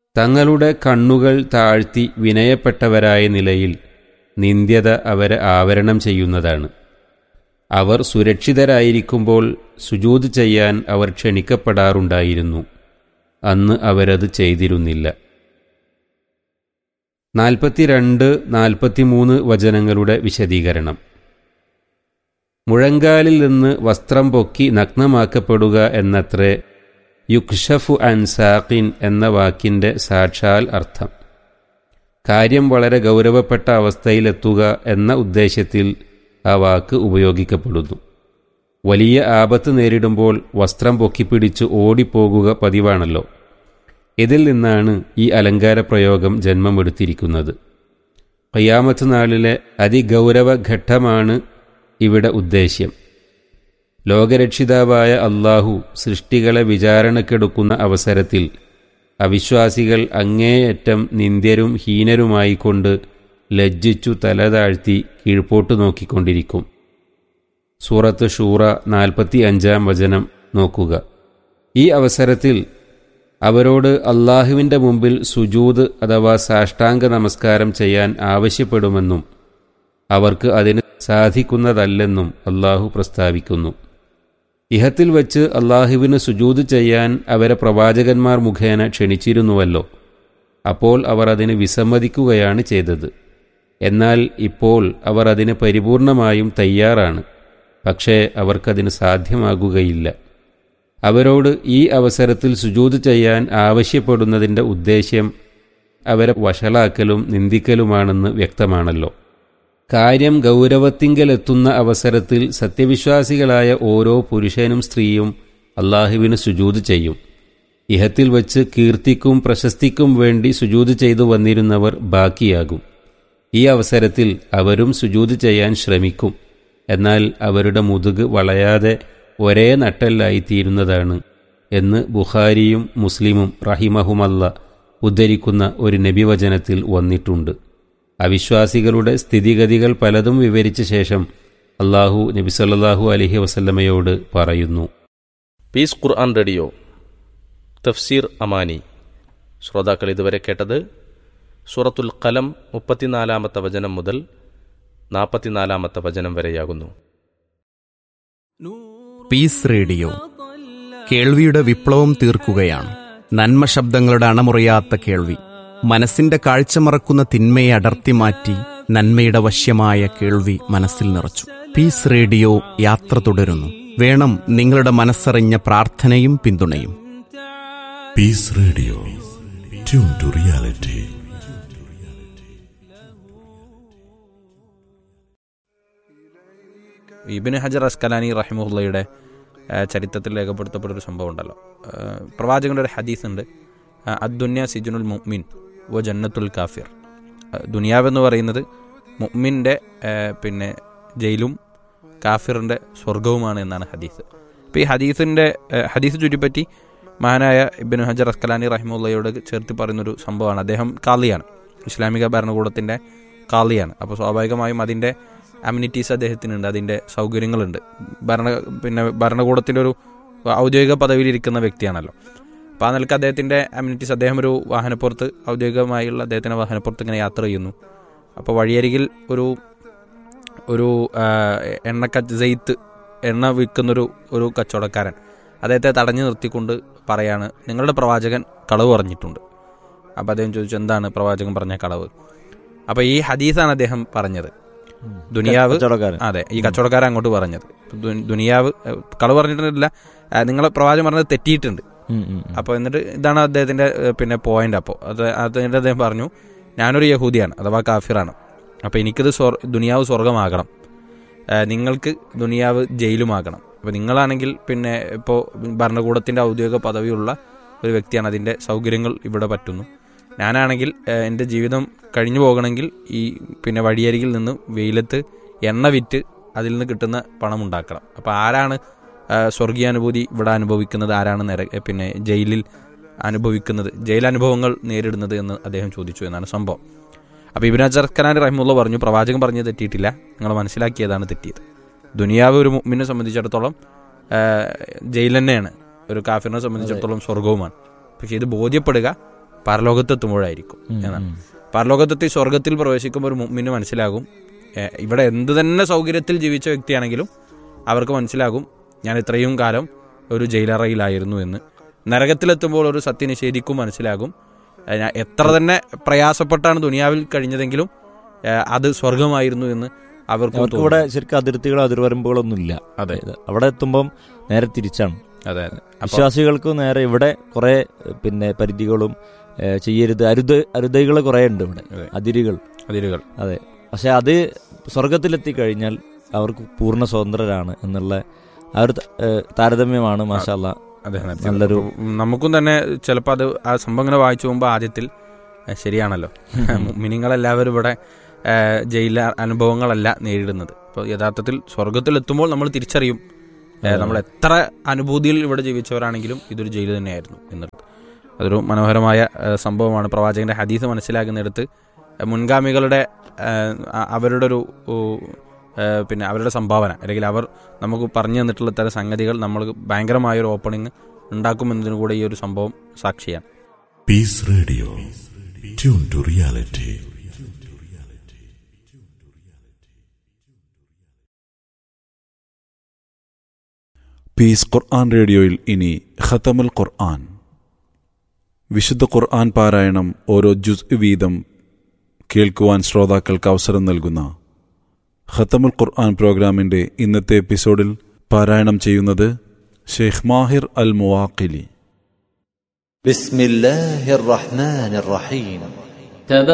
തങ്ങളുടെ കണ്ണുകൾ താഴ്ത്തി വിനയപ്പെട്ടവരായ നിലയിൽ നിന്ദ്യത അവരെ ആവരണം ചെയ്യുന്നതാണ് അവർ സുരക്ഷിതരായിരിക്കുമ്പോൾ സുജൂത് ചെയ്യാൻ അവർ ക്ഷണിക്കപ്പെടാറുണ്ടായിരുന്നു അന്ന് അവരത് ചെയ്തിരുന്നില്ല നാൽപ്പത്തിരണ്ട് നാൽപ്പത്തിമൂന്ന് വചനങ്ങളുടെ വിശദീകരണം മുഴങ്കാലിൽ നിന്ന് വസ്ത്രം പൊക്കി നഗ്നമാക്കപ്പെടുക എന്നത്രേ യുക്ഷഫു അൻസാഖിൻ എന്ന വാക്കിൻ്റെ സാക്ഷാൽ അർത്ഥം കാര്യം വളരെ ഗൗരവപ്പെട്ട അവസ്ഥയിലെത്തുക എന്ന ഉദ്ദേശ്യത്തിൽ ആ വാക്ക് ഉപയോഗിക്കപ്പെടുന്നു വലിയ ആപത്ത് നേരിടുമ്പോൾ വസ്ത്രം പൊക്കിപ്പിടിച്ച് ഓടിപ്പോകുക പതിവാണല്ലോ ഇതിൽ നിന്നാണ് ഈ അലങ്കാര പ്രയോഗം ജന്മമെടുത്തിരിക്കുന്നത് കയ്യാമത്ത് നാളിലെ അതിഗൗരവ ഘട്ടമാണ് ഇവിടെ ഉദ്ദേശ്യം ലോകരക്ഷിതാവായ അള്ളാഹു സൃഷ്ടികളെ വിചാരണക്കെടുക്കുന്ന അവസരത്തിൽ അവിശ്വാസികൾ അങ്ങേയറ്റം നിന്ദ്യരും ഹീനരുമായിക്കൊണ്ട് ലജ്ജിച്ചു തല താഴ്ത്തി കീഴ്പോട്ട് നോക്കിക്കൊണ്ടിരിക്കും സൂറത്ത് ഷൂറ നാൽപ്പത്തി അഞ്ചാം വചനം നോക്കുക ഈ അവസരത്തിൽ അവരോട് അള്ളാഹുവിൻ്റെ മുമ്പിൽ സുജൂത് അഥവാ സാഷ്ടാംഗ നമസ്കാരം ചെയ്യാൻ ആവശ്യപ്പെടുമെന്നും അവർക്ക് അതിന് സാധിക്കുന്നതല്ലെന്നും അള്ളാഹു പ്രസ്താവിക്കുന്നു ഇഹത്തിൽ വച്ച് അള്ളാഹുവിന് സുജൂത് ചെയ്യാൻ അവരെ പ്രവാചകന്മാർ മുഖേന ക്ഷണിച്ചിരുന്നുവല്ലോ അപ്പോൾ അവർ അതിന് വിസമ്മതിക്കുകയാണ് ചെയ്തത് എന്നാൽ ഇപ്പോൾ അവർ അതിന് പരിപൂർണമായും തയ്യാറാണ് പക്ഷേ അവർക്കതിന് സാധ്യമാകുകയില്ല അവരോട് ഈ അവസരത്തിൽ സുജൂത് ചെയ്യാൻ ആവശ്യപ്പെടുന്നതിൻ്റെ ഉദ്ദേശ്യം അവരെ വഷളാക്കലും നിന്ദിക്കലുമാണെന്ന് വ്യക്തമാണല്ലോ കാര്യം ഗൗരവത്തിങ്കലെത്തുന്ന അവസരത്തിൽ സത്യവിശ്വാസികളായ ഓരോ പുരുഷനും സ്ത്രീയും അള്ളാഹുവിന് സുജൂത് ചെയ്യും ഇഹത്തിൽ വച്ച് കീർത്തിക്കും പ്രശസ്തിക്കും വേണ്ടി സുജൂത് ചെയ്തു വന്നിരുന്നവർ ബാക്കിയാകും ഈ അവസരത്തിൽ അവരും സുജൂത് ചെയ്യാൻ ശ്രമിക്കും എന്നാൽ അവരുടെ മുതുക് വളയാതെ ഒരേ നട്ടല്ലായിത്തീരുന്നതാണ് എന്ന് ബുഖാരിയും മുസ്ലിമും റഹിമഹുമല്ല ഉദ്ധരിക്കുന്ന ഒരു നബിവചനത്തിൽ വന്നിട്ടുണ്ട് അവിശ്വാസികളുടെ സ്ഥിതിഗതികൾ പലതും വിവരിച്ച ശേഷം അള്ളാഹു നബി സല്ലാഹു അലഹി വസല്ലമയോട് പറയുന്നു പീസ് ഖുർആൻ റേഡിയോ തഫ്സീർ അമാനി ശ്രോതാക്കൾ ഇതുവരെ കേട്ടത് സൂറത്തുൽ കലം മുപ്പത്തിനാലാമത്തെ വചനം മുതൽ നാൽപ്പത്തിനാലാമത്തെ വചനം വരെയാകുന്നു പീസ് റേഡിയോ കേൾവിയുടെ വിപ്ലവം തീർക്കുകയാണ് നന്മ ശബ്ദങ്ങളുടെ അണമുറിയാത്ത കേൾവി മനസ്സിന്റെ കാഴ്ച മറക്കുന്ന തിന്മയെ അടർത്തി മാറ്റി നന്മയുടെ വശ്യമായ കേൾവി മനസ്സിൽ നിറച്ചു പീസ് റേഡിയോ യാത്ര തുടരുന്നു വേണം നിങ്ങളുടെ മനസ്സറിഞ്ഞ പ്രാർത്ഥനയും പിന്തുണയും peace radio tune to reality ഇബിന് ഹജർ അസ്കലാനി റഹിമുള്ളയുടെ ചരിത്രത്തിൽ രേഖപ്പെടുത്തപ്പെട്ട ഒരു സംഭവം ഉണ്ടല്ലോ പ്രവാചകന്റെ ഒരു ഹദീസ് ഉണ്ട് അദ്ദുന്യ സിജുനുൽ മുഅ്മിൻ വ ജന്നത്തുൽ കാഫിർ ദുനിയാവെന്ന് പറയുന്നത് മുഅ്മിൻ്റെ പിന്നെ ജയിലും കാഫിറിൻ്റെ സ്വർഗവുമാണ് എന്നാണ് ഹദീസ് അപ്പോൾ ഈ ഹദീസിൻ്റെ ഹദീസ് ചുറ്റിപ്പറ്റി മഹാനായ ഇബിൻ ഹജർ അസ്കലാനി റഹിമുള്ളയോട് ചേർത്ത് പറയുന്നൊരു സംഭവമാണ് അദ്ദേഹം കാളിയാണ് ഇസ്ലാമിക ഭരണകൂടത്തിൻ്റെ കാളിയാണ് അപ്പോൾ സ്വാഭാവികമായും അതിൻ്റെ അമ്യൂണിറ്റീസ് അദ്ദേഹത്തിനുണ്ട് അതിൻ്റെ സൗകര്യങ്ങളുണ്ട് ഭരണ പിന്നെ ഭരണകൂടത്തിൻ്റെ ഒരു ഔദ്യോഗിക പദവിയിലിരിക്കുന്ന വ്യക്തിയാണല്ലോ അപ്പോൾ ആ നിലക്ക് അദ്ദേഹത്തിൻ്റെ അമ്യൂണിറ്റീസ് അദ്ദേഹം ഒരു വാഹനപ്പുറത്ത് ഔദ്യോഗികമായുള്ള അദ്ദേഹത്തിൻ്റെ വാഹനപ്പുറത്ത് ഇങ്ങനെ യാത്ര ചെയ്യുന്നു അപ്പോൾ വഴിയരികിൽ ഒരു ഒരു എണ്ണക്ക ജെയ്ത്ത് എണ്ണ വിൽക്കുന്നൊരു ഒരു കച്ചവടക്കാരൻ അദ്ദേഹത്തെ തടഞ്ഞു നിർത്തിക്കൊണ്ട് പറയാണ് നിങ്ങളുടെ പ്രവാചകൻ കളവ് പറഞ്ഞിട്ടുണ്ട് അപ്പോൾ അദ്ദേഹം ചോദിച്ചു എന്താണ് പ്രവാചകൻ പറഞ്ഞ കളവ് അപ്പോൾ ഈ ഹദീസാണ് അദ്ദേഹം പറഞ്ഞത് ദുനിയാവ് അതെ ഈ കച്ചവടക്കാരൻ അങ്ങോട്ട് പറഞ്ഞത് ദുനിയാവ് കളവ് പറഞ്ഞിട്ടില്ല നിങ്ങളെ പ്രവാചകൻ പറഞ്ഞത് തെറ്റിയിട്ടുണ്ട് അപ്പോൾ എന്നിട്ട് ഇതാണ് അദ്ദേഹത്തിന്റെ പിന്നെ പോയിന്റ് അപ്പോൾ അത് അതിന്റെ അദ്ദേഹം പറഞ്ഞു ഞാനൊരു യഹൂദിയാണ് അഥവാ കാഫിറാണ് അപ്പോൾ എനിക്കിത് സ്വർ ദുനിയാവ് സ്വർഗമാകണം നിങ്ങൾക്ക് ദുനിയാവ് ജയിലുമാകണം അപ്പോൾ നിങ്ങളാണെങ്കിൽ പിന്നെ ഇപ്പോൾ ഭരണകൂടത്തിന്റെ ഔദ്യോഗിക പദവിയുള്ള ഒരു വ്യക്തിയാണ് അതിന്റെ സൗകര്യങ്ങൾ ഇവിടെ പറ്റുന്നു ഞാനാണെങ്കിൽ എൻ്റെ ജീവിതം കഴിഞ്ഞു പോകണമെങ്കിൽ ഈ പിന്നെ വഴിയരികിൽ നിന്ന് വെയിലത്ത് എണ്ണ വിറ്റ് അതിൽ നിന്ന് കിട്ടുന്ന പണം ഉണ്ടാക്കണം അപ്പോൾ ആരാണ് സ്വർഗീയാനുഭൂതി ഇവിടെ അനുഭവിക്കുന്നത് ആരാണ് നിര പിന്നെ ജയിലിൽ അനുഭവിക്കുന്നത് ജയിലനുഭവങ്ങൾ നേരിടുന്നത് എന്ന് അദ്ദേഹം ചോദിച്ചു എന്നാണ് സംഭവം അപ്പോൾ ഇബിൻ അജർഖനാൻ റഹിമുള്ള പറഞ്ഞു പ്രവാചകൻ പറഞ്ഞത് തെറ്റിയിട്ടില്ല നിങ്ങൾ മനസ്സിലാക്കിയതാണ് തെറ്റിയത് ദുനിയാവ് ഒരു മുമ്മിനെ സംബന്ധിച്ചിടത്തോളം ജയിൽ തന്നെയാണ് ഒരു കാഫിറിനെ സംബന്ധിച്ചിടത്തോളം സ്വർഗവുമാണ് പക്ഷേ ഇത് ബോധ്യപ്പെടുക പരലോകത്തെത്തുമ്പോഴായിരിക്കും എന്നാണ് പരലോകത്തെത്തി സ്വർഗത്തിൽ പ്രവേശിക്കുമ്പോൾ ഒരു മുമ്മിന് മനസ്സിലാകും ഏ, ഇവിടെ എന്ത് തന്നെ സൗകര്യത്തിൽ ജീവിച്ച വ്യക്തിയാണെങ്കിലും അവർക്ക് മനസ്സിലാകും ഞാൻ ഇത്രയും കാലം ഒരു ജയിലറയിലായിരുന്നു എന്ന് നരകത്തിലെത്തുമ്പോൾ ഒരു സത്യനിഷേധിക്കും മനസ്സിലാകും ഏ, ഞാൻ എത്ര തന്നെ പ്രയാസപ്പെട്ടാണ് ദുനിയാവിൽ കഴിഞ്ഞതെങ്കിലും ഏ, അത് സ്വർഗമായിരുന്നു എന്ന് അവർക്ക് അവർക്ക് ഇവിടെ ശരിക്കും അതിർത്തികളോ അതിർവരമ്പുകളൊന്നും ഇല്ല അതെ അവിടെ എത്തുമ്പം നേരെ തിരിച്ചാണ് അതെ അതെ അപ്പൊ വിശ്വാസികൾക്ക് നേരെ ഇവിടെ കുറെ പിന്നെ പരിധികളും ഏ, ചെയ്യരുത് അരുത് അരുതകൾ കുറെ ഉണ്ട് ഇവിടെ അതെ. അതിരുകൾ അതിരുകൾ അതെ പക്ഷെ അത് സ്വർഗത്തിലെത്തി കഴിഞ്ഞാൽ അവർക്ക് പൂർണ്ണ സ്വതന്ത്രരാണ് എന്നുള്ള ആ ഒരു ത- ഏ, താരതമ്യമാണ് മാഷാല്ല അതെ അതെ. നല്ലൊരു നമുക്കും തന്നെ ചിലപ്പോൾ അത് ആ സംഭവം ഇങ്ങനെ വായിച്ചു പോകുമ്പോൾ ആദ്യത്തിൽ ഏ, ശരിയാണല്ലോ മിനിങ്ങളെല്ലാവരും ഇവിടെ ഏ, ജയില അനുഭവങ്ങളല്ല നേരിടുന്നത് അപ്പോൾ യഥാർത്ഥത്തിൽ സ്വർഗത്തിലെത്തുമ്പോൾ നമ്മൾ തിരിച്ചറിയും ഏ, നമ്മൾ എത്ര അനുഭൂതിയിൽ ഇവിടെ ജീവിച്ചവരാണെങ്കിലും ഇതൊരു ജയിൽ തന്നെയായിരുന്നു എന്നുള്ളത് അതൊരു മനോഹരമായ ഏ, സംഭവമാണ് പ്രവാചകന്റെ ഹദീസ് മനസ്സിലാക്കുന്നിടത്ത് ഏ, മുൻഗാമികളുടെ ഏ, അ- അവരുടെ ഒരു ഓ, ഏ, പിന്നെ അവരുടെ സംഭാവന അല്ലെങ്കിൽ അവർ നമുക്ക് പറഞ്ഞു തന്നിട്ടുള്ള തരം സംഗതികൾ നമ്മൾ ഭയങ്കരമായ ഒരു ഓപ്പണിംഗ് ഉണ്ടാക്കുമെന്നതിന് കൂടെ ഈ ഒരു സംഭവം സാക്ഷിയാണ് Peace Radio. Tune to reality. Peace Quran റേഡിയോയിൽ ഇനി ഖത്തമുൽ ഖുർആൻ വിശുദ്ധ ഖുർആൻ പാരായണം ഓരോ ജുസ് വീതം കേൾക്കുവാൻ ശ്രോതാക്കൾക്ക് അവസരം നൽകുന്ന ഖത്തമുൽ ഖുർആൻ പ്രോഗ്രാമിന്റെ ഇന്നത്തെ എപ്പിസോഡിൽ പാരായണം ചെയ്യുന്നത് ഷെയ്ഖ് മാഹിർ അൽ മുവാഖിലി بسم الله الرحمن الرحيم